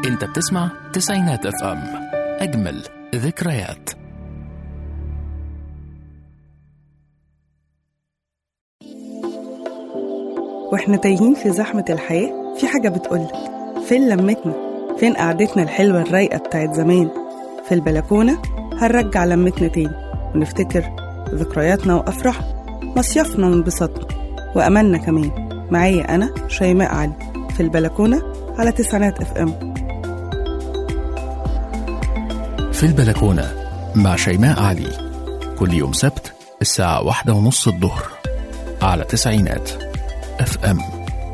انت بتسمع تسعينات اف ام اجمل ذكريات واحنا تايهين في زحمة الحياة في حاجة بتقولك فين لمتنا فين قعدتنا الحلوة الرايقة بتاعت زمان في البلكونة هنرجع لمتنا تاني ونفتكر ذكرياتنا وأفراحنا مصيفنا وانبساطنا وأملنا كمان معايا أنا شيماء علي في البلكونة على تسعينات اف ام في البلكونة مع شيماء علي كل يوم سبت الساعة واحدة ونص الظهر على تسعينات اف ام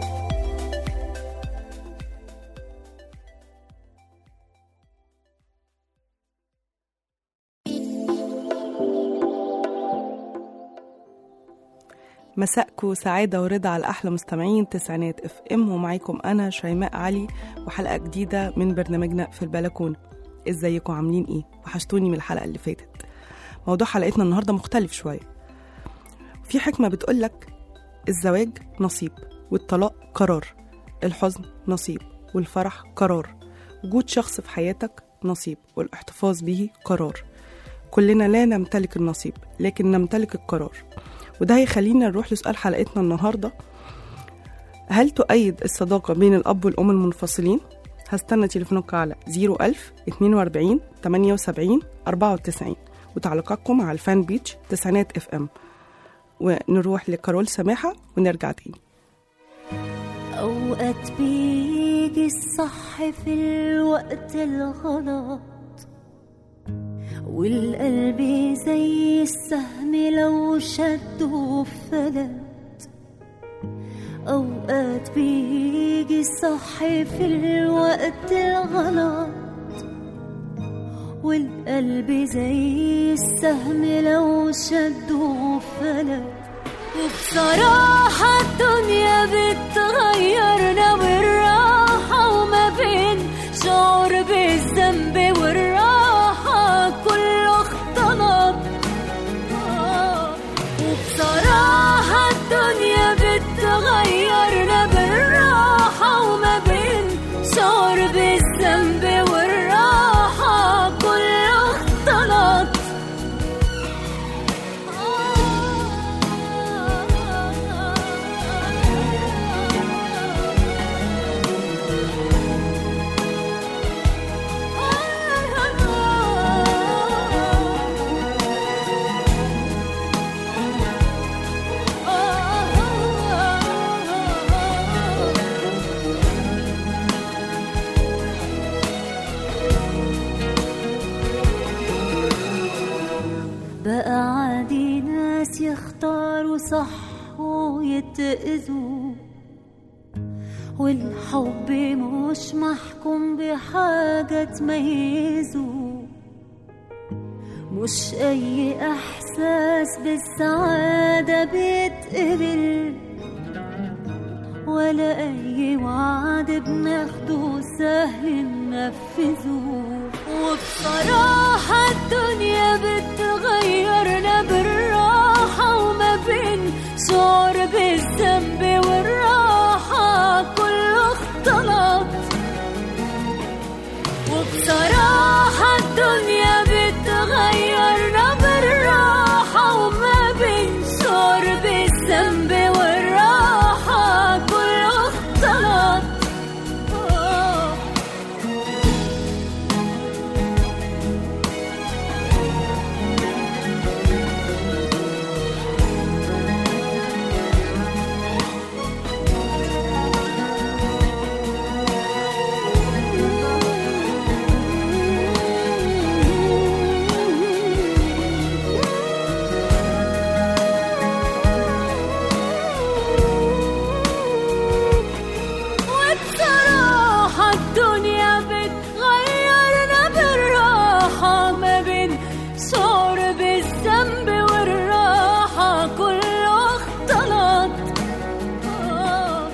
مساءكم سعادة ورضا على أحلى مستمعين تسعينات اف ام ومعاكم أنا شيماء علي وحلقة جديدة من برنامجنا في البلكونة ازيكم عاملين ايه وحشتوني من الحلقة اللي فاتت موضوع حلقتنا النهاردة مختلف شوية في حكمة بتقولك الزواج نصيب والطلاق قرار الحزن نصيب والفرح قرار وجود شخص في حياتك نصيب والاحتفاظ به قرار كلنا لا نمتلك النصيب لكن نمتلك القرار وده هيخلينا نروح لسؤال حلقتنا النهاردة هل تؤيد الصداقة بين الأب والأم المنفصلين؟ هستنى تليفونك على 01000 42 78 94 وتعليقاتكم على الفان بيتش تسعينات اف ام ونروح لكارول سماحة ونرجع تاني أوقات بيجي الصح في الوقت الغلط والقلب زي السهم لو شده فلت أوقات بيجي الصح في الوقت الغلط والقلب زي السهم لو شده فلت وبصراحة الدنيا بتغيرنا بالراحة وما بين شعور بالذنب والراحة كله اختلط آه. وبصراحة الدنيا بتغيرنا بالراحة وما بين شعور بالذنب والراحة كله اختلط بقى عادي ناس يختاروا صح ويتأذوا والحب مش محكوم بحاجة تميزه مش أي إحساس بالسعادة بيتقبل ولا أي وعد بناخده سهل ننفذه وبصراحة الدنيا بتغيرنا بالراحة وما بين شعور بالذنب والراحة كله اختلط وبصراحة الدنيا بتغيرنا بالراحة وما بين شعور بالذنب والراحة كله اختلط آه. وبصراحة الدنيا بتغيرنا بالراحة ما بين شعور بالذنب والراحة كله اختلط آه.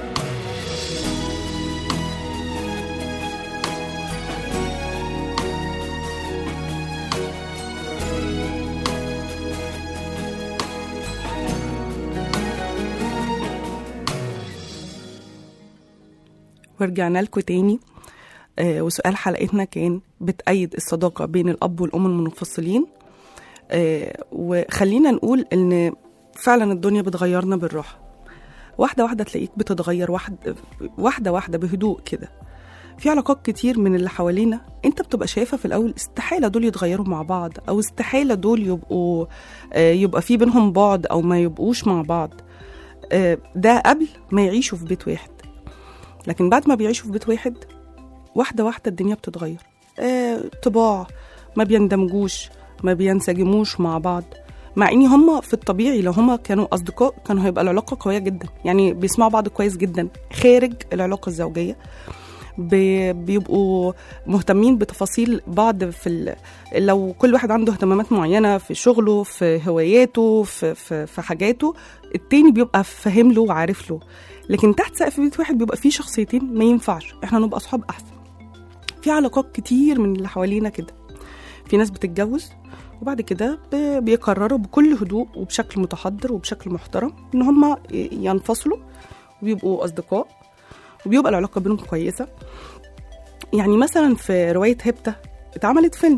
ورجعنا لكم تاني آه وسؤال حلقتنا كان بتأيد الصداقة بين الأب والأم المنفصلين آه وخلينا نقول إن فعلا الدنيا بتغيرنا بالراحة واحدة واحدة تلاقيك بتتغير واحد واحدة واحدة بهدوء كده في علاقات كتير من اللي حوالينا انت بتبقى شايفها في الاول استحاله دول يتغيروا مع بعض او استحاله دول يبقوا آه، يبقى في بينهم بعد او ما يبقوش مع بعض آه، ده قبل ما يعيشوا في بيت واحد لكن بعد ما بيعيشوا في بيت واحد واحده واحده الدنيا بتتغير آه، طباع ما بيندمجوش ما بينسجموش مع بعض مع ان هما في الطبيعي لو هما كانوا اصدقاء كانوا هيبقى العلاقه قويه جدا يعني بيسمعوا بعض كويس جدا خارج العلاقه الزوجيه بي- بيبقوا مهتمين بتفاصيل بعض في ال... لو كل واحد عنده اهتمامات معينه في شغله في هواياته في في, في حاجاته التاني بيبقى فاهم له وعارف له لكن تحت سقف بيت واحد بيبقى فيه شخصيتين ما ينفعش احنا نبقى اصحاب احسن في علاقات كتير من اللي حوالينا كده في ناس بتتجوز وبعد كده ب- بيقرروا بكل هدوء وبشكل متحضر وبشكل محترم ان هم ينفصلوا وبيبقوا اصدقاء وبيبقى العلاقه بينهم كويسه يعني مثلا في روايه هبته اتعملت فيلم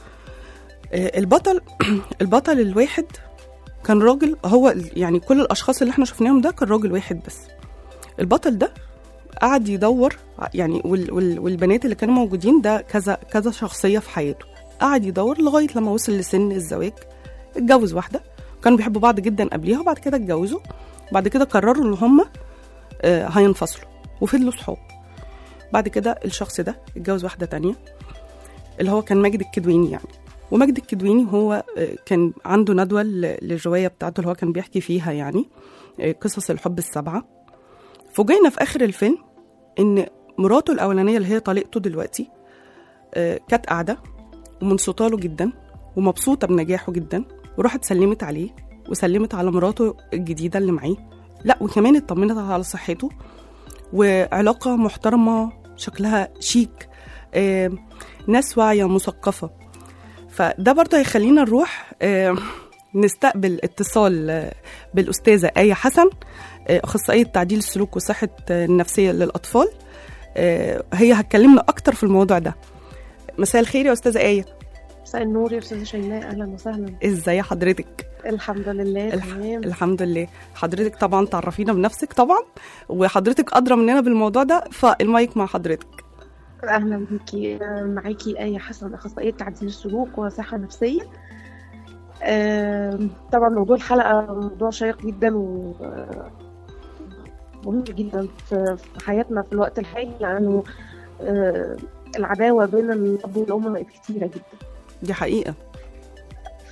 آه، البطل البطل الواحد كان راجل هو يعني كل الاشخاص اللي احنا شفناهم ده كان راجل واحد بس البطل ده قعد يدور يعني وال وال والبنات اللي كانوا موجودين ده كذا كذا شخصيه في حياته قعد يدور لغايه لما وصل لسن الزواج اتجوز واحده كانوا بيحبوا بعض جدا قبليها وبعد كده اتجوزوا بعد كده قرروا ان هم آه، هينفصلوا وفضلوا صحاب بعد كده الشخص ده اتجوز واحده تانية اللي هو كان ماجد الكدويني يعني وماجد الكدويني هو آه، كان عنده ندوه ل- للروايه بتاعته اللي هو كان بيحكي فيها يعني آه، قصص الحب السبعه فوجئنا في اخر الفيلم ان مراته الاولانيه اللي هي طليقته دلوقتي آه، كانت قاعده ومنصته له جدا ومبسوطه بنجاحه جدا وراحت سلمت عليه وسلمت على مراته الجديده اللي معاه لا وكمان اطمنت على صحته وعلاقه محترمه شكلها شيك آه، ناس واعيه مثقفه فده برضه هيخلينا نروح آه، نستقبل اتصال آه، بالاستاذه ايه حسن آه، اخصائيه تعديل السلوك وصحه آه، النفسيه للاطفال آه، هي هتكلمنا اكتر في الموضوع ده مساء الخير يا استاذه ايه مساء النور يا استاذه شيماء اهلا وسهلا ازاي حضرتك الحمد لله الح... تمام الحمد لله حضرتك طبعا تعرفينا بنفسك طبعا وحضرتك ادرى مننا بالموضوع ده فالمايك مع حضرتك اهلا بيكي آه، معاكي ايه حسن اخصائيه تعديل السلوك وصحه نفسيه آم، طبعا موضوع الحلقه موضوع شيق جدا و آه، مهم جدا في في حياتنا في الوقت الحالي لانه آه، العداوه بين الاب والام بقت كتيره جدا دي حقيقه ف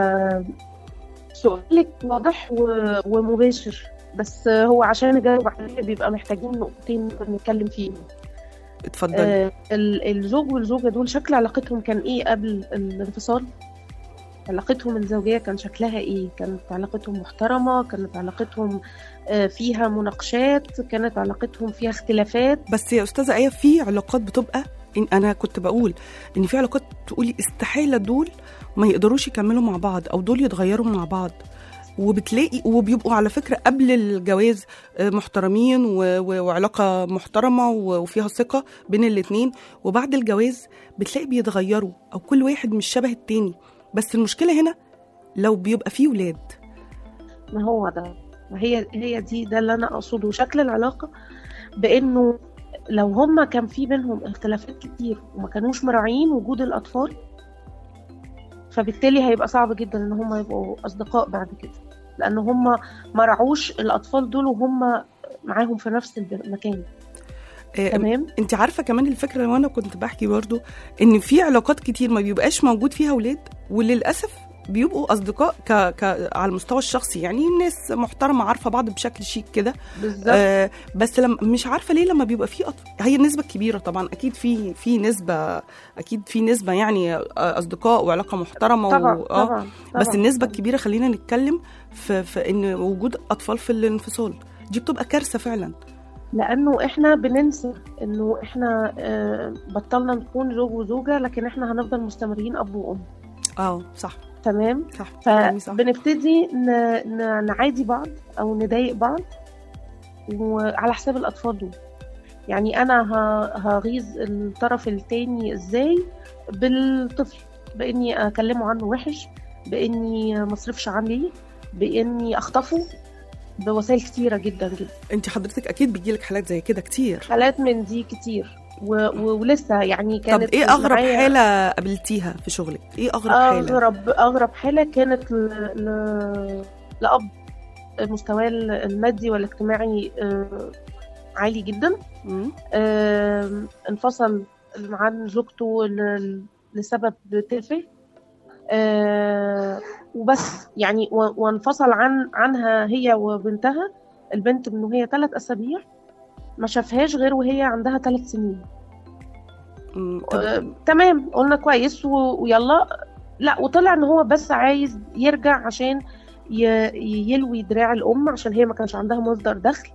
سؤالك واضح و- ومباشر بس هو عشان نجاوب عليه بيبقى محتاجين نقطتين نقدر نتكلم فيهم اتفضلي آه ال- الزوج والزوجة دول شكل علاقتهم كان ايه قبل الانفصال علاقتهم الزوجية كان شكلها ايه كانت علاقتهم محترمة كانت علاقتهم آه فيها مناقشات كانت علاقتهم فيها اختلافات بس يا استاذه ايه في علاقات بتبقى إن انا كنت بقول ان في علاقات تقولي استحاله دول ما يقدروش يكملوا مع بعض او دول يتغيروا مع بعض وبتلاقي وبيبقوا على فكره قبل الجواز آه، محترمين و- و- وعلاقه محترمه و- وفيها ثقه بين الاتنين وبعد الجواز بتلاقي بيتغيروا او كل واحد مش شبه التاني بس المشكله هنا لو بيبقى فيه ولاد ما هو ده ما هي هي دي ده اللي انا اقصده شكل العلاقه بانه لو هما كان في بينهم اختلافات كتير وما كانوش مراعيين وجود الاطفال فبالتالي هيبقى صعب جدا ان هما يبقوا اصدقاء بعد كده لان هما ما رعوش الاطفال دول وهم معاهم في نفس المكان آه، تمام انت عارفه كمان الفكره اللي انا كنت بحكي برضو ان في علاقات كتير ما بيبقاش موجود فيها ولاد وللاسف بيبقوا اصدقاء ك... ك... على المستوى الشخصي يعني ناس محترمه عارفه بعض بشكل شيك كده بالظبط آه بس لما مش عارفه ليه لما بيبقى في أطفال هي النسبه الكبيره طبعا اكيد في في نسبه اكيد في نسبه يعني آه، اصدقاء وعلاقه محترمه طبعا و... آه طبعا بس طبعا. النسبه الكبيره خلينا نتكلم في, في ان وجود اطفال في الانفصال دي بتبقى كارثه فعلا لانه احنا بننسى انه احنا آه، بطلنا نكون زوج وزوجه لكن احنا هنفضل مستمرين اب وام اه صح تمام صح كلامي صح فبنبتدي ن- ن- نعادي بعض او نضايق بعض وعلى حساب الاطفال دول يعني انا ه- هغيظ الطرف التاني ازاي بالطفل باني اكلمه عنه وحش باني ما اصرفش عليه باني اخطفه بوسائل كتيره جدا جدا انت حضرتك اكيد بيجيلك حالات زي كده كتير حالات من دي كتير و... و... ولسه يعني طب كانت ايه اغرب معايا- حاله قابلتيها في شغلك ايه اغرب حاله اغرب اغرب حاله كانت ل... ل... لاب مستواه المادي والاجتماعي آه، عالي جدا مم. آم، انفصل عن زوجته ل- لسبب تافه آه، وبس يعني و- وانفصل عن عنها هي وبنتها البنت من وهي ثلاث اسابيع ما شافهاش غير وهي عندها ثلاث سنين مم. طب آه، تمام قلنا كويس و- ويلا لا وطلع ان هو بس عايز يرجع عشان ي- يلوي دراع الام عشان هي ما كانش عندها مصدر دخل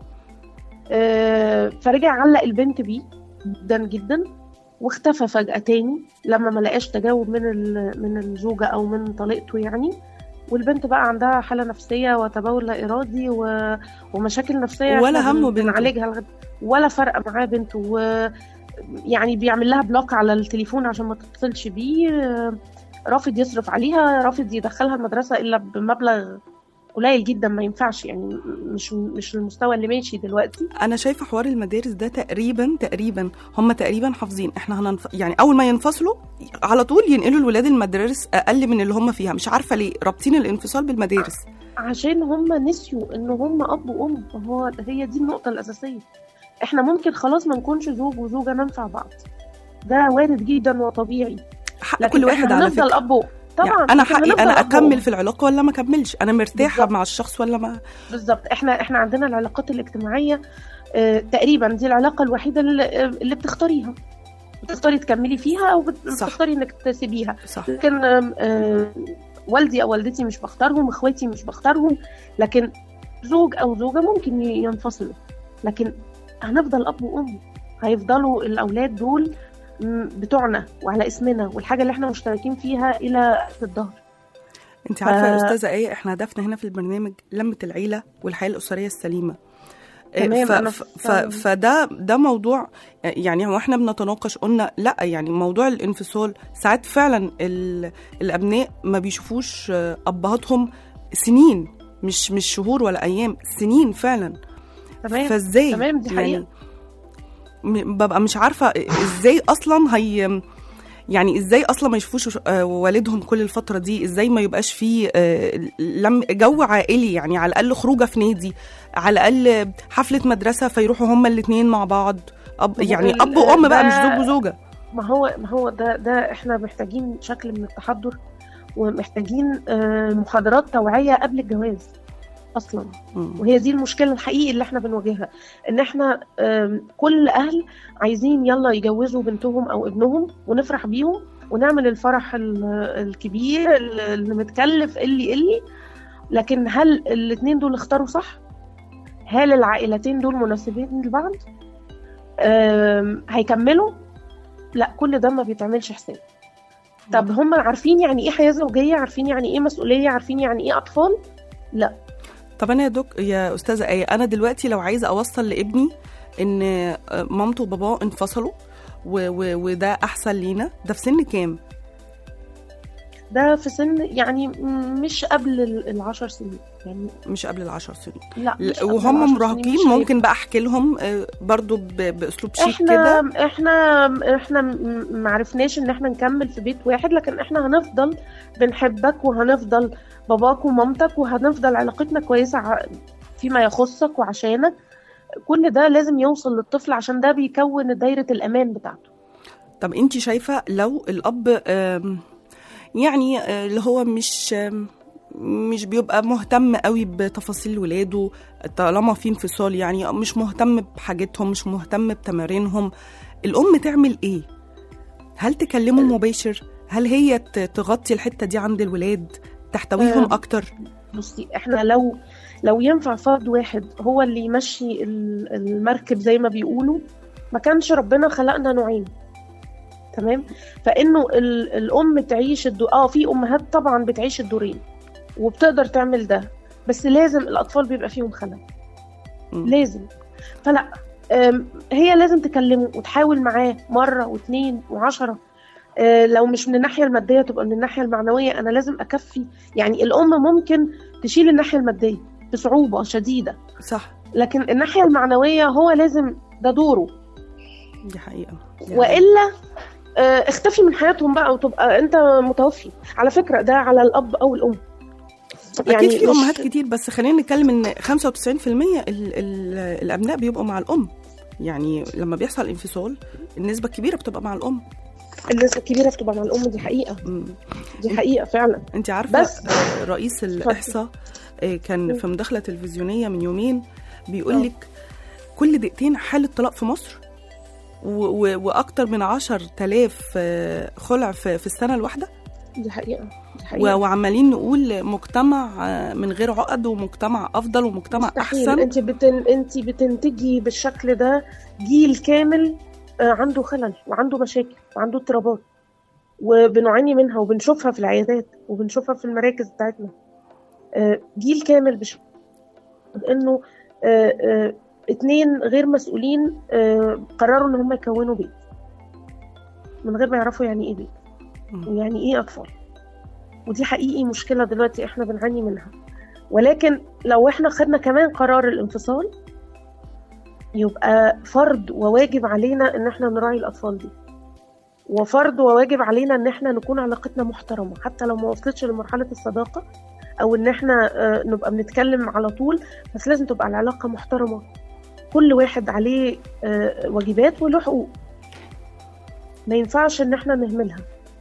آه، فرجع علق البنت بيه جدا جدا واختفى فجأة تاني لما ما لقاش تجاوب من ال- من الزوجة أو من طليقته يعني والبنت بقى عندها حالة نفسية وتبول لا إرادي و... ومشاكل نفسية ولا إحنا همه بن- بنته. بنعالجها لغاية ولا فرق معاه بنته و... يعني بيعمل لها بلوك على التليفون عشان ما تتصلش بيه آه، رافض يصرف عليها رافض يدخلها المدرسة إلا بمبلغ قليل جدا ما ينفعش يعني مش مش المستوى اللي ماشي دلوقتي انا شايفه حوار المدارس ده تقريبا تقريبا هم تقريبا حافظين احنا هننف... يعني اول ما ينفصلوا على طول ينقلوا الولاد المدارس اقل من اللي هم فيها مش عارفه ليه رابطين الانفصال بالمدارس عشان هم نسيوا ان هم اب وام هو هي دي النقطه الاساسيه احنا ممكن خلاص ما نكونش زوج وزوجه ننفع بعض ده وارد جدا وطبيعي حق لكن كل واحد احنا على هنفضل فكره اب وأم. طبعا يعني انا إحنا حقي هنفضل انا أب وأم. اكمل في العلاقه ولا ما اكملش انا مرتاحه بالظبط. مع الشخص ولا ما بالظبط احنا احنا عندنا العلاقات الاجتماعيه آه، تقريبا دي العلاقه الوحيده اللي, اللي بتختاريها بتختاري تكملي فيها او بت- صح. بتختاري انك تسيبيها صح لكن آم، آه، والدي او والدتي مش بختارهم اخواتي مش بختارهم لكن زوج او زوجه ممكن ي- ينفصلوا لكن هنفضل اب وام هيفضلوا الاولاد دول م، بتوعنا وعلى اسمنا والحاجه اللي احنا مشتركين فيها الى الظهر انت عارفه يا ف- استاذه ايه احنا هدفنا هنا في البرنامج لمه العيله والحياه الاسريه السليمه إيه، تمام، ف... أنا ف... ف... فاهمة. فده ده موضوع يعني واحنا بنتناقش قلنا لا يعني موضوع الانفصال ساعات فعلا ال... الابناء ما بيشوفوش آه، ابهاتهم سنين مش مش شهور ولا ايام سنين فعلا تمام فازاي تمام، دي حقيقة. يعني م- ببقى مش عارفه ازاي اصلا هي يعني ازاي اصلا ما يشوفوش آه، والدهم كل الفتره دي ازاي ما يبقاش فيه آه، لم جو عائلي يعني على الاقل خروجه في نادي على الاقل حفله مدرسه فيروحوا هما الاثنين مع بعض أب ما هو يعني ال- اب وام بقى مش ده- زوج وزوجه ما هو ما هو ده ده احنا محتاجين شكل من التحضر ومحتاجين آه، محاضرات توعية قبل الجواز اصلا مم. وهي دي المشكله الحقيقي اللي احنا بنواجهها ان احنا آم، كل اهل عايزين يلا يجوزوا بنتهم او ابنهم ونفرح بيهم ونعمل الفرح ال- الكبير اللي متكلف اللي اللي لكن هل الاثنين دول اختاروا صح هل العائلتين دول مناسبين لبعض آم، هيكملوا لا كل ده ما بيتعملش حساب طب هم عارفين يعني ايه حياه زوجيه عارفين يعني ايه مسؤوليه عارفين يعني ايه اطفال طب انا يا دك يا استاذه ايه انا دلوقتي لو عايزه اوصل لابني ان آه، مامته وباباه انفصلوا و و وده احسن لينا ده في سن كام ده في سن يعني م- مش قبل ال- العشر سنين يعني مش قبل العشر سنين لا ل- مش قبل وهم العشر سنين، مراهقين مش ممكن بقى احكي لهم آه، برضو ب- باسلوب شيك كده احنا احنا احنا م- ما عرفناش ان احنا نكمل في بيت واحد لكن احنا هنفضل بنحبك وهنفضل باباك ومامتك وهنفضل علاقتنا كويسة ع- فيما يخصك وعشانك كل ده لازم يوصل للطفل عشان ده بيكون دايرة الأمان بتاعته طب انت شايفه لو الاب آم، يعني آه، اللي هو مش آم، مش بيبقى مهتم قوي بتفاصيل ولاده طالما في انفصال يعني مش مهتم بحاجتهم مش مهتم بتمارينهم الام تعمل ايه هل تكلمه مباشر هل هي ت- تغطي الحته دي عند الولاد تحتويهم آه. اكتر بصي احنا لو لو ينفع فرد واحد هو اللي يمشي ال- المركب زي ما بيقولوا ما كانش ربنا خلقنا نوعين تمام فانه ال- الام تعيش الدو... اه في امهات طبعا بتعيش الدورين وبتقدر تعمل ده بس لازم الاطفال بيبقى فيهم خلل مم. لازم فلا أم، هي لازم تكلمه وتحاول معاه مرة واثنين وعشرة أه، لو مش من الناحية المادية تبقى من الناحية المعنوية أنا لازم أكفي يعني الأم ممكن تشيل الناحية المادية بصعوبة شديدة صح لكن الناحية المعنوية هو لازم ده دوره دي حقيقه دي حقيقة. والا آه، اختفي من حياتهم بقى وتبقى انت متوفي على فكره ده على الاب او الام اكيد في مش- امهات كتير بس خلينا نتكلم ان 95% ال ال الابناء بيبقوا مع الام يعني لما بيحصل انفصال النسبه الكبيره بتبقى مع الام الناس الكبيره بتبقى مع الام دي حقيقه مم. دي حقيقه فعلا انت عارفه بس- آه، رئيس الاحصاء آه، كان في مداخله تلفزيونيه من يومين بيقول آه. لك كل دقيقتين حاله طلاق في مصر و- و- واكتر من 10000 آه، خلع في في السنه الواحده دي حقيقه دي و- حقيقه وعمالين نقول مجتمع آه، من غير عقد ومجتمع افضل ومجتمع مستحيل احسن انت بتن... انت بتنتجي بالشكل ده جيل كامل آه، عنده خلل وعنده مشاكل وعنده اضطرابات وبنعاني منها وبنشوفها في العيادات وبنشوفها في المراكز بتاعتنا آه، جيل كامل بش... انه آه، آه، اتنين غير مسؤولين آه، قرروا ان هم يكونوا بيت من غير ما يعرفوا يعني ايه بيت مم. ويعني ايه اطفال ودي حقيقي مشكله دلوقتي احنا بنعاني منها ولكن لو احنا خدنا كمان قرار الانفصال يبقى فرض وواجب علينا ان احنا نراعي الاطفال دي وفرض وواجب علينا ان احنا نكون علاقتنا محترمه حتى لو ما وصلتش لمرحله الصداقه او ان احنا آه، نبقى بنتكلم على طول بس لازم تبقى العلاقه محترمه كل واحد عليه آه، واجبات وله حقوق ما ينفعش ان احنا نهملها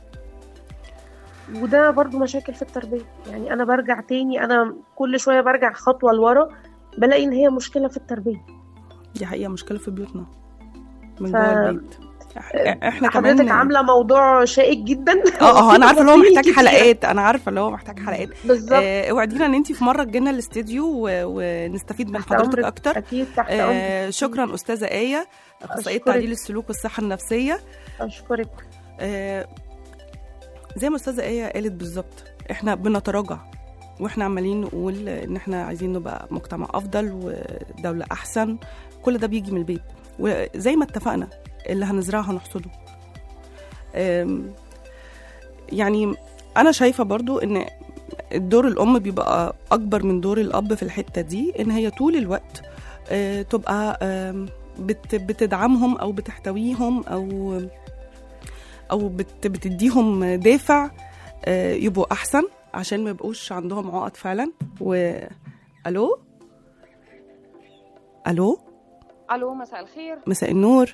وده برضو مشاكل في التربية يعني أنا برجع تاني أنا كل شوية برجع خطوة لورا بلاقي إن هي مشكلة في التربية دي حقيقه مشكله في بيوتنا من ف- جوه البيت إح- احنا حضرتك كمان عاملة موضوع شائك جدا اه اه انا عارفه اللي هو تفاصيل محتاج كتيرة. حلقات انا عارفه اللي هو محتاج حلقات بالظبط آه، اوعدينا ان انت في مره تجينا الاستديو و- ونستفيد من تحت حضرتك أمرك. اكتر أكيد تحت آه، أمرك شكرا استاذه ايه اخصائيه أشكرك. تعديل السلوك والصحه النفسيه أشكرك آه، زي ما استاذه ايه قالت بالظبط احنا بنتراجع واحنا عمالين نقول ان احنا عايزين نبقى مجتمع افضل ودوله احسن كل ده بيجي من البيت وزي ما اتفقنا اللي هنزرعه هنحصده آم، يعني انا شايفه برضو ان دور الام بيبقى اكبر من دور الاب في الحته دي ان هي طول الوقت آه، تبقى آم، بت بتدعمهم او بتحتويهم او او بت بتديهم دافع آه، يبقوا احسن عشان ما يبقوش عندهم عقد فعلا و الو الو الو مساء الخير مساء النور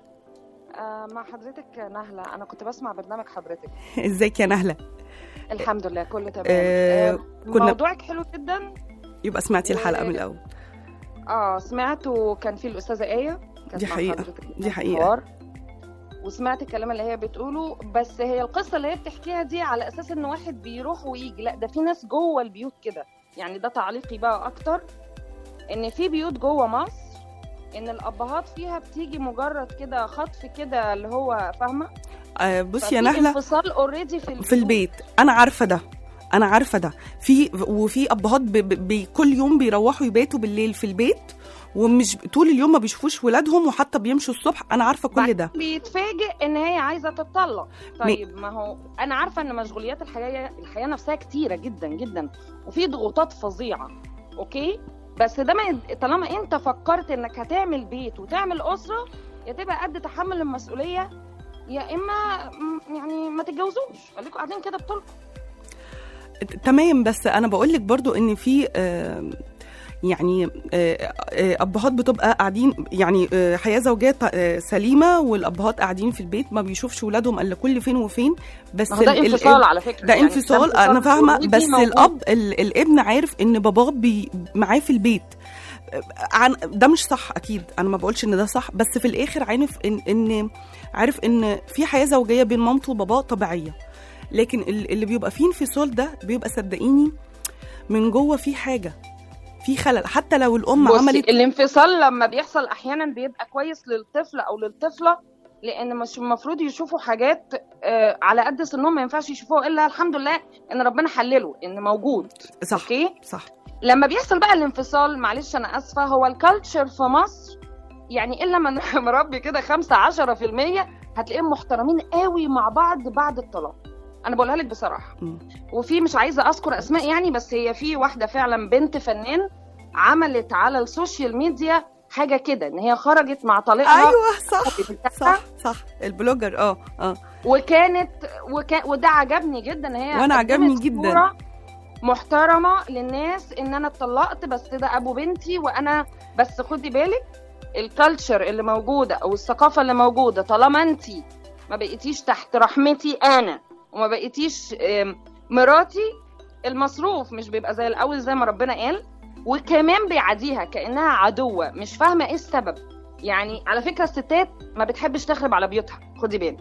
آه مع حضرتك نهله انا كنت بسمع برنامج حضرتك ازيك يا نهله الحمد لله كله تمام آه، آه كنا- موضوعك حلو جدا يبقى سمعتي الحلقه و- من الاول اه سمعت وكان في الاستاذه ايه كانت دي مع حقيقة، حضرتك دي في حقيقة. الحوار. وسمعت الكلام اللي هي بتقوله بس هي القصه اللي هي بتحكيها دي على اساس ان واحد بيروح ويجي لا ده في ناس جوه البيوت كده يعني ده تعليقي بقى اكتر ان في بيوت جوه مصر ان الابهات فيها بتيجي مجرد كده خطف كده اللي هو فاهمه آه، بصي يا ففي نهله انفصال اوريدي في البيوت. في البيت انا عارفه ده انا عارفه ده في وفي ابهات ب... ب... ب... كل يوم بيروحوا يباتوا بالليل في البيت ومش طول اليوم ما بيشوفوش ولادهم وحتى بيمشوا الصبح انا عارفه كل ده بيتفاجئ ان هي عايزه تتطلق طيب ما هو انا عارفه ان مشغوليات الحياه الحياه نفسها كتيره جدا جدا وفي ضغوطات فظيعه اوكي بس ده ما يد- طالما انت فكرت انك هتعمل بيت وتعمل اسره يا تبقى قد تحمل المسؤوليه يا اما م- يعني ما تتجوزوش خليكم قاعدين كده بطولكم تمام بس انا بقول لك برضو ان في آه، يعني آه، آه، ابهات بتبقى قاعدين يعني آه، حياه زوجيه آه، سليمه والابهات قاعدين في البيت ما بيشوفش ولادهم الا كل فين وفين بس ما هو ده ال- ال- انفصال على فكره ده يعني انفصال انا فاهمه already بس موجود. الاب ال- الابن عارف ان باباه بي معاه في البيت عن ده مش صح اكيد انا ما بقولش ان ده صح بس في الاخر عارف ان ان عارف ان في حياه زوجيه بين مامته وباباه طبيعيه لكن ال- اللي بيبقى فيه انفصال ده بيبقى صدقيني من جوه في حاجه في خلل حتى لو الام بصي عملت الانفصال لما بيحصل احيانا بيبقى كويس للطفل او للطفله لان مش المفروض يشوفوا حاجات آه، على قد سنهم ما ينفعش يشوفوها الا الحمد لله ان ربنا حلله ان موجود صح اوكي صح لما بيحصل بقى الانفصال معلش انا اسفه هو الكالتشر في مصر يعني الا من مربي كده 5 10% هتلاقيهم محترمين قوي مع بعض بعد الطلاق انا بقولها لك بصراحه مم. وفي مش عايزه اذكر اسماء يعني بس هي في واحده فعلا بنت فنان عملت على السوشيال ميديا حاجه كده ان هي خرجت مع طليقها ايوه صح بتاعها صح صح البلوجر اه اه وكانت وكان وده عجبني جدا ان هي وأنا قدمت عجبني جدا. صورة محترمه للناس ان انا اتطلقت بس ده ابو بنتي وانا بس خدي بالك الكالتشر اللي موجوده او الثقافه اللي موجوده طالما انت ما بقيتيش تحت رحمتي انا وما بقيتيش آم، مراتي المصروف مش بيبقى زي الاول زي ما ربنا قال وكمان بيعاديها كانها عدوه مش فاهمه ايه السبب يعني على فكره الستات ما بتحبش تخرب على بيوتها خدي بالك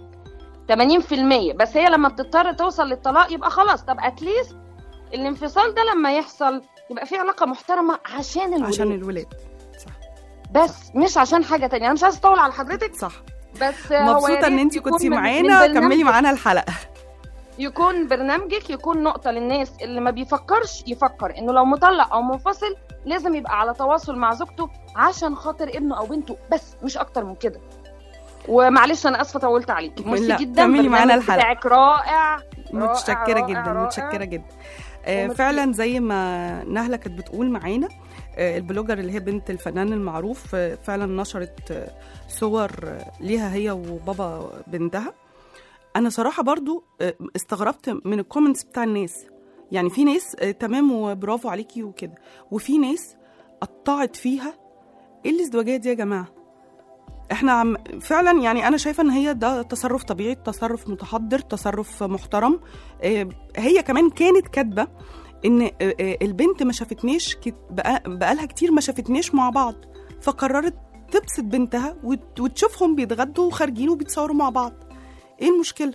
80% بس هي لما بتضطر توصل للطلاق يبقى خلاص طب اتليست الانفصال ده لما يحصل يبقى في علاقه محترمه عشان الولاد عشان الولاد صح بس مش عشان حاجه تانية انا مش عايزه اطول على حضرتك صح بس هو يا مبسوطه ان ريت انت يكون كنتي من- من معانا برنامج- كملي معانا الحلقه يكون برنامجك يكون نقطة للناس اللي ما بيفكرش يفكر انه لو مطلق او منفصل لازم يبقى على تواصل مع زوجته عشان خاطر ابنه او بنته بس مش اكتر من كده ومعلش انا اسفه طولت عليك لا، ميرسي جدا كملي معانا البرنامج الحلقة. بتاعك رائع متشكره رائع، جدا رائع. متشكره جدا آه، وميرسي. فعلا زي ما نهله كانت بتقول معانا آه، البلوجر اللي هي بنت الفنان المعروف آه، فعلا نشرت آه، صور آه، ليها هي وبابا بنتها انا صراحه برضو آه، استغربت من الكومنتس بتاع الناس يعني في ناس آه، تمام وبرافو عليكي وكده وفي ناس قطعت فيها ايه الازدواجيه دي يا جماعه احنا عم فعلا يعني انا شايفه ان هي ده تصرف طبيعي تصرف متحضر تصرف محترم آه، هي كمان كانت كاتبه ان آه، آه، البنت ما شافتناش كت- بقى- بقالها كتير ما شافتناش مع بعض فقررت تبسط بنتها وت- وتشوفهم بيتغدوا وخارجين وبيتصوروا مع بعض ايه المشكله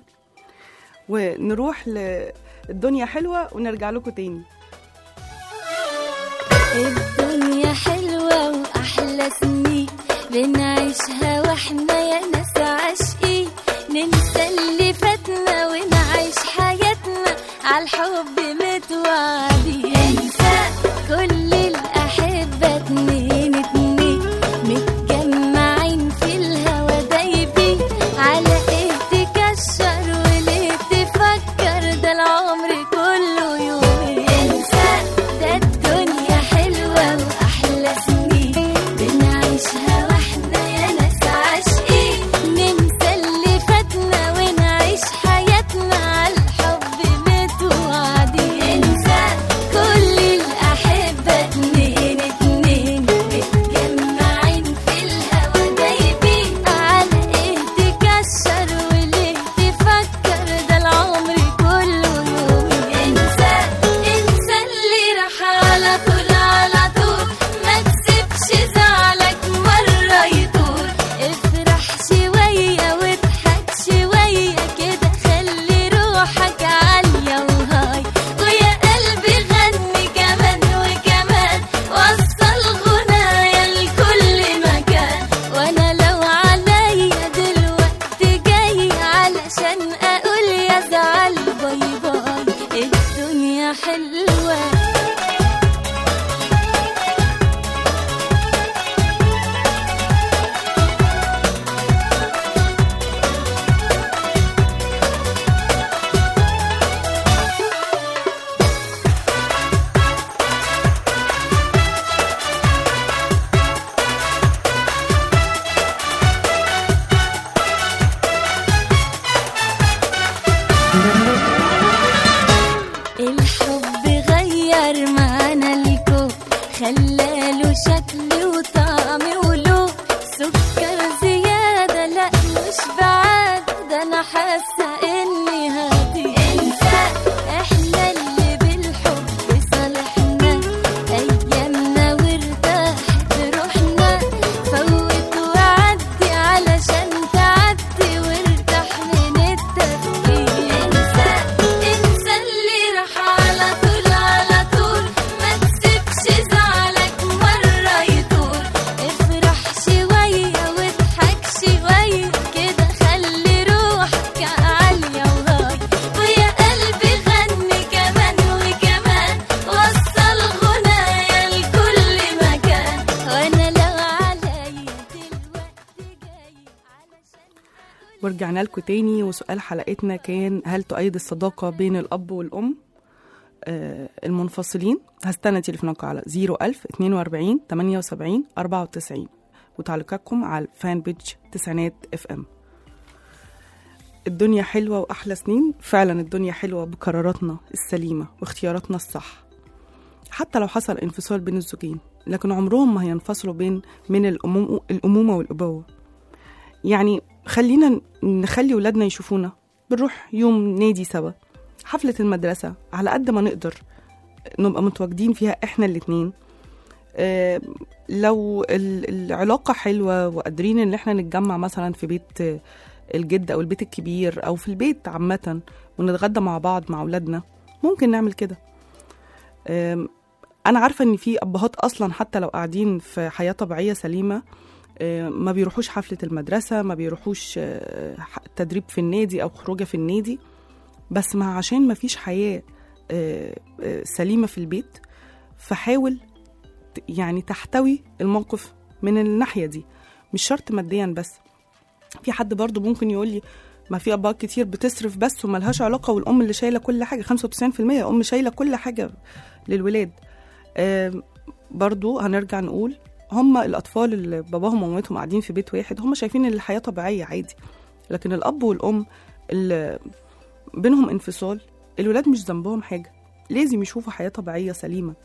ونروح للدنيا حلوه ونرجع لكم تاني الدنيا حلوة وأحلى سنين بنعيشها واحنا يا ناس عاشقين ننسى اللي فاتنا ونعيش حياتنا عالحب متوعدين انسى كل الأحبة اتنين اتنين متجمعين في الهوا دايبين على ايه تكشر وليه تفكر ده العمر كله يومين انسى ده الدنيا حلوة وأحلى سنين بنعيش ورجعنا لكم تاني وسؤال حلقتنا كان هل تؤيد الصداقة بين الأب والأم آه، المنفصلين هستنى تليفونكم على 01000 42 78 94 وتعليقاتكم على الفان بيج تسعينات اف ام الدنيا حلوة وأحلى سنين فعلا الدنيا حلوة بقراراتنا السليمة واختياراتنا الصح حتى لو حصل انفصال بين الزوجين لكن عمرهم ما هينفصلوا بين من الأموم الأمومة والأبوة يعني خلينا نخلي ولادنا يشوفونا بنروح يوم نادي سوا حفلة المدرسة على قد ما نقدر نبقى متواجدين فيها احنا الاتنين آه، لو ال- العلاقة حلوة وقادرين ان احنا نتجمع مثلا في بيت آه، الجد او البيت الكبير او في البيت عامة ونتغدى مع بعض مع اولادنا ممكن نعمل كده آم، انا عارفة ان في ابهات اصلا حتى لو قاعدين في حياة طبيعية سليمة آه، ما بيروحوش حفلة المدرسة ما بيروحوش آه، ح- تدريب في النادي أو خروجة في النادي بس ما عشان ما فيش حياة آه، آه، سليمة في البيت فحاول ت- يعني تحتوي الموقف من الناحية دي مش شرط ماديا بس في حد برضو ممكن يقول لي ما في اباء كتير بتصرف بس وملهاش علاقه والام اللي شايله كل حاجه 95% ام شايله كل حاجه للولاد آم، برضو هنرجع نقول هم الاطفال اللي باباهم ومامتهم قاعدين في بيت واحد هم شايفين ان الحياه طبيعيه عادي لكن الاب والام اللي بينهم انفصال الولاد مش ذنبهم حاجه لازم يشوفوا حياه طبيعيه سليمه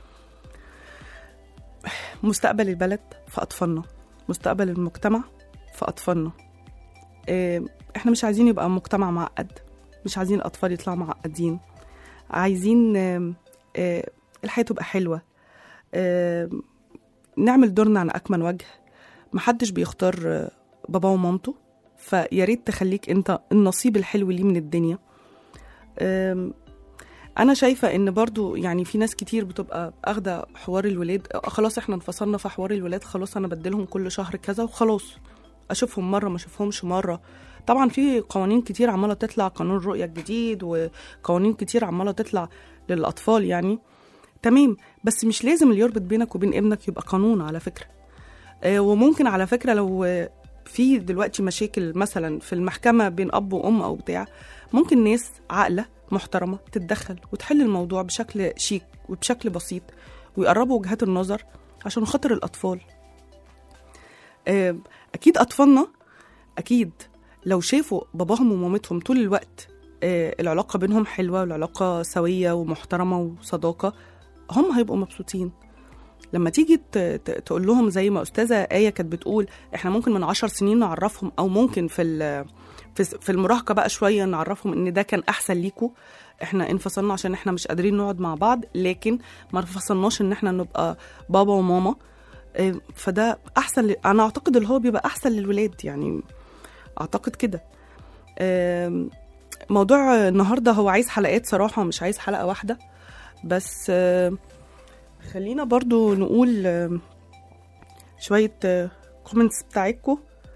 مستقبل البلد في اطفالنا مستقبل المجتمع في اطفالنا آه، احنا مش عايزين يبقى مجتمع معقد مش عايزين الاطفال يطلعوا معقدين عايزين آم، آه، الحياه تبقى حلوه آم، نعمل دورنا على اكمل وجه محدش بيختار آه، بابا ومامته فيا ريت تخليك انت النصيب الحلو ليه من الدنيا آم، انا شايفه ان برضو يعني في ناس كتير بتبقى اخده حوار الولاد آه، خلاص احنا انفصلنا في حوار الولاد خلاص انا بديلهم كل شهر كذا وخلاص اشوفهم مره ما اشوفهمش مره طبعا في قوانين كتير عماله تطلع قانون الرؤيه الجديد وقوانين كتير عماله تطلع للاطفال يعني تمام بس مش لازم اللي يربط بينك وبين ابنك يبقى قانون على فكره آه، وممكن على فكره لو آه، في دلوقتي مشاكل مثلا في المحكمه بين اب وام او بتاع ممكن ناس عاقله محترمه تتدخل وتحل الموضوع بشكل شيك وبشكل بسيط ويقربوا وجهات النظر عشان خاطر الاطفال آه، اكيد اطفالنا اكيد لو شافوا باباهم ومامتهم طول الوقت آه، العلاقه بينهم حلوه والعلاقه سويه ومحترمه وصداقه هم هيبقوا مبسوطين لما تيجي ت- ت- تقول لهم زي ما استاذه ايه كانت بتقول احنا ممكن من عشر سنين نعرفهم او ممكن في ال- في في المراهقه بقى شويه نعرفهم ان ده كان احسن ليكوا احنا انفصلنا عشان احنا مش قادرين نقعد مع بعض لكن ما انفصلناش ان احنا نبقى بابا وماما آه، فده احسن ل... انا اعتقد اللي هو بيبقى احسن للولاد يعني اعتقد كده آم، موضوع النهارده هو عايز حلقات صراحه مش عايز حلقه واحده بس آم، خلينا برضو نقول آم، شويه كومنتس بتاعتكم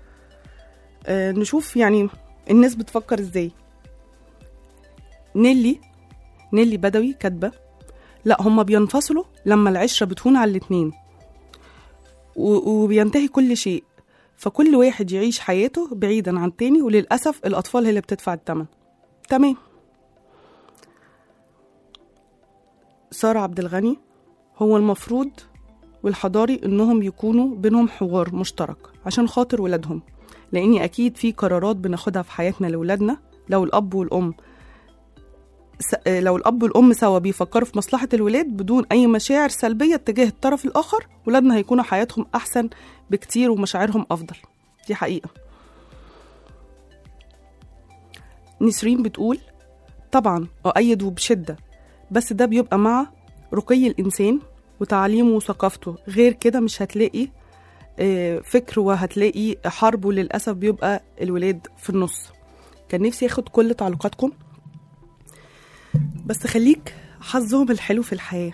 نشوف يعني الناس بتفكر ازاي نيلي نيلي بدوي كاتبه لا هما بينفصلوا لما العشره بتهون على الاتنين و- وبينتهي كل شيء فكل واحد يعيش حياته بعيدا عن التاني وللأسف الأطفال هي اللي بتدفع الثمن تمام سارة عبد الغني هو المفروض والحضاري إنهم يكونوا بينهم حوار مشترك عشان خاطر ولادهم لأني أكيد في قرارات بناخدها في حياتنا لولادنا لو الأب والأم س... لو الأب والأم سوا بيفكروا في مصلحة الولاد بدون أي مشاعر سلبية تجاه الطرف الآخر ولادنا هيكونوا حياتهم أحسن بكتير ومشاعرهم أفضل دي حقيقة نسرين بتقول طبعا أؤيد وبشدة بس ده بيبقى مع رقي الإنسان وتعليمه وثقافته غير كده مش هتلاقي آه، فكر وهتلاقي حرب وللأسف بيبقى الولاد في النص كان نفسي اخد كل تعليقاتكم بس خليك حظهم الحلو في الحياة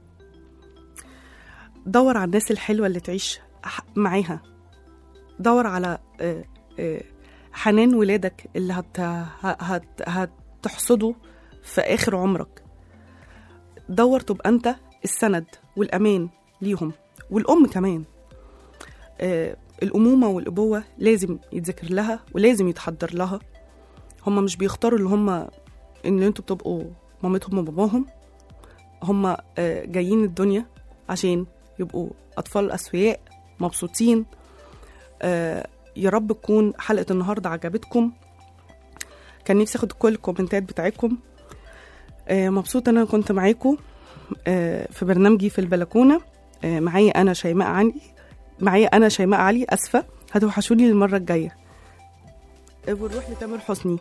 دور على الناس الحلوة اللي تعيش ح- معاها دور على آه، آه، حنان ولادك اللي هت هت هتحصده في آخر عمرك دور تبقى أنت السند والأمان ليهم والأم كمان آه، الأمومة والأبوة لازم يتذكر لها ولازم يتحضر لها هما مش بيختاروا اللي هما إن انتوا بتبقوا مامتهم وباباهم هما آه، جايين الدنيا عشان يبقوا أطفال أسوياء مبسوطين آه، يا رب تكون حلقة النهاردة عجبتكم كان نفسي اخد كل الكومنتات بتاعتكم آه، مبسوطة ان انا كنت معاكم آه، في برنامجي في البلكونة آه، معايا انا شيماء علي معايا انا شيماء علي اسفة هتوحشوني المرة الجاية آه، ونروح لتامر حسني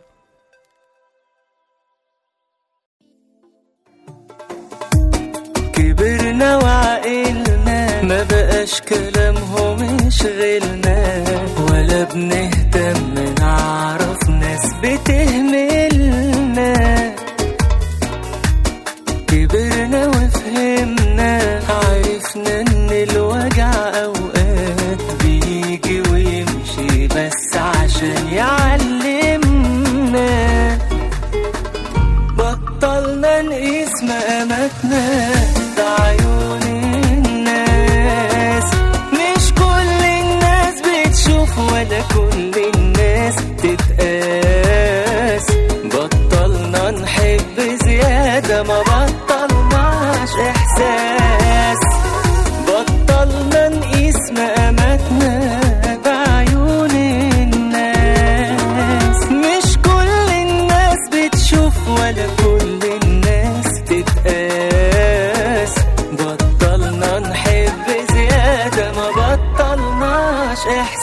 كبرنا وعقلنا ما بقاش كلامهم يشغلنا ولا بنهتم نعرف ناس بتهملنا كبرنا وفهمنا عرفنا ان الوجع اوقات بيجي ويمشي بس عشان يعلمنا بطلنا نقيس مقاماتنا بعيون الناس مش كل الناس بتشوف ولا كل الناس تتقاس بطلنا نحب زيادة ما بطلناش إحساس بطلنا نقيس مقاماتنا بعيون الناس مش كل الناس بتشوف ولا كل الناس تتقاس بطلنا نحب زيادة ما بطلناش إحساس